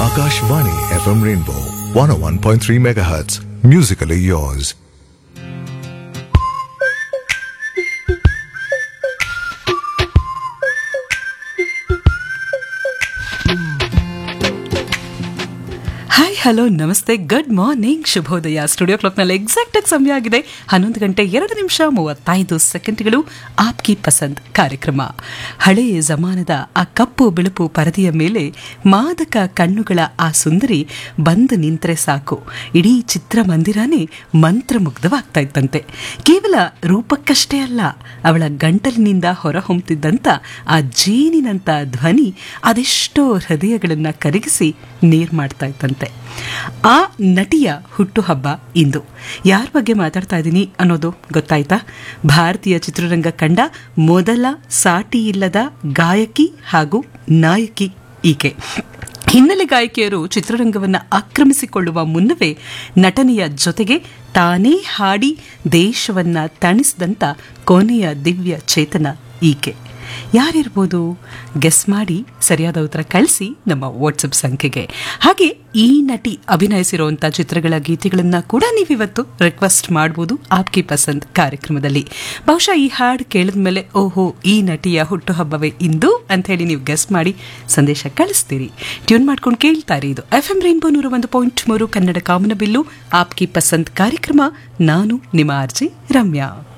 Akashvani FM Rainbow 101.3 MHz. Musically yours. Hi hello ನಮಸ್ತೆ good morning ಶುಭೋದಯ studio ಕ್ಲಾಕ್ನಲ್ಲಿ exact ಆಗಿ ಸಮಯ ಆಗಿದೆ ಹನ್ನೊಂದು ಗಂಟೆ ಎರಡು ನಿಮಿಷ ಮೂವತ್ತೈದು ಸೆಕೆಂಡ್ಗಳು ಆಪ್ಕಿ ಪಸಂದ್ ಕಾರ್ಯಕ್ರಮ ಹಳೇ ಜಮಾನದ ಆ ಕಪ್ಪು ಬಿಳುಪು ಪರದೆಯ ಮೇಲೆ ಮಾದಕ ಕಣ್ಣುಗಳ ಆ ಸುಂದರಿ ಬಂದು ನಿಂತರೆ ಸಾಕು ಇಡೀ ಚಿತ್ರಮಂದಿರನೇ ಮಂತ್ರಮುಗ್ಧವಾಗ್ತಾ ಇತ್ತಂತೆ ಕೇವಲ ರೂಪಕ್ಕಷ್ಟೇ ಅಲ್ಲ ಅವಳ ಗಂಟಲಿನಿಂದ ಹೊರಹೊಮ್ಮುತ್ತಿದ್ದಂಥ ಆ ಜೇನಿನಂಥ ಧ್ವನಿ ಅದೆಷ್ಟೋ ಹೃದಯಗಳನ್ನ ಕರಗಿಸಿ ನೀರ್ ಮಾಡ್ತಾ ಇತ್ತಂತೆ ಆ ನಟಿಯ ಹುಟ್ಟುಹಬ್ಬ ಇಂದು ಯಾರ ಬಗ್ಗೆ ಮಾತಾಡ್ತಾ ಇದ್ದೀನಿ ಅನ್ನೋದು ಗೊತ್ತಾಯ್ತಾ ಭಾರತೀಯ ಚಿತ್ರರಂಗ ಕಂಡ ಮೊದಲ ಸಾಟಿ ಇಲ್ಲದ ಗಾಯಕಿ ಹಾಗೂ ನಾಯಕಿ ಈಕೆ ಹಿನ್ನೆಲೆ ಗಾಯಕಿಯರು ಚಿತ್ರರಂಗವನ್ನು ಆಕ್ರಮಿಸಿಕೊಳ್ಳುವ ಮುನ್ನವೇ ನಟನೆಯ ಜೊತೆಗೆ ತಾನೇ ಹಾಡಿ ದೇಶವನ್ನ ತಣಿಸಿದಂಥ ಕೊನೆಯ ದಿವ್ಯ ಚೇತನ ಈಕೆ ಯಾರಿರ್ಬೋದು ಗೆಸ್ ಮಾಡಿ ಸರಿಯಾದ ಉತ್ತರ ಕಳಿಸಿ ನಮ್ಮ ವಾಟ್ಸಪ್ ಸಂಖ್ಯೆಗೆ ಹಾಗೆ ಈ ನಟಿ ಅಭಿನಯಿಸಿರುವಂಥ ಚಿತ್ರಗಳ ಗೀತೆಗಳನ್ನು ಕೂಡ ನೀವಿವತ್ತು ರಿಕ್ವೆಸ್ಟ್ ಮಾಡ್ಬೋದು ಆಪ್ಕಿ ಪಸಂದ್ ಕಾರ್ಯಕ್ರಮದಲ್ಲಿ ಬಹುಶಃ ಈ ಹಾಡು ಕೇಳಿದ ಮೇಲೆ ಓಹೋ ಈ ನಟಿಯ ಹುಟ್ಟುಹಬ್ಬವೇ ಇಂದು ಅಂತ ಹೇಳಿ ನೀವು ಗೆಸ್ ಮಾಡಿ ಸಂದೇಶ ಕಳಿಸ್ತೀರಿ ಟ್ಯೂನ್ ಮಾಡ್ಕೊಂಡು ಕೇಳ್ತಾರೆ ಇದು ಎಫ್ ಎಂ ರೈನ್ಬೋ ನೂರ ಒಂದು ಪಾಯಿಂಟ್ ಮೂರು ಕನ್ನಡ ಕಾಮನಬಿಲ್ಲು ಆಪ್ಕಿ ಪಸಂದ್ ಕಾರ್ಯಕ್ರಮ ನಾನು ನಿಮ್ಮ ಆರ್ಜಿ ರಮ್ಯಾ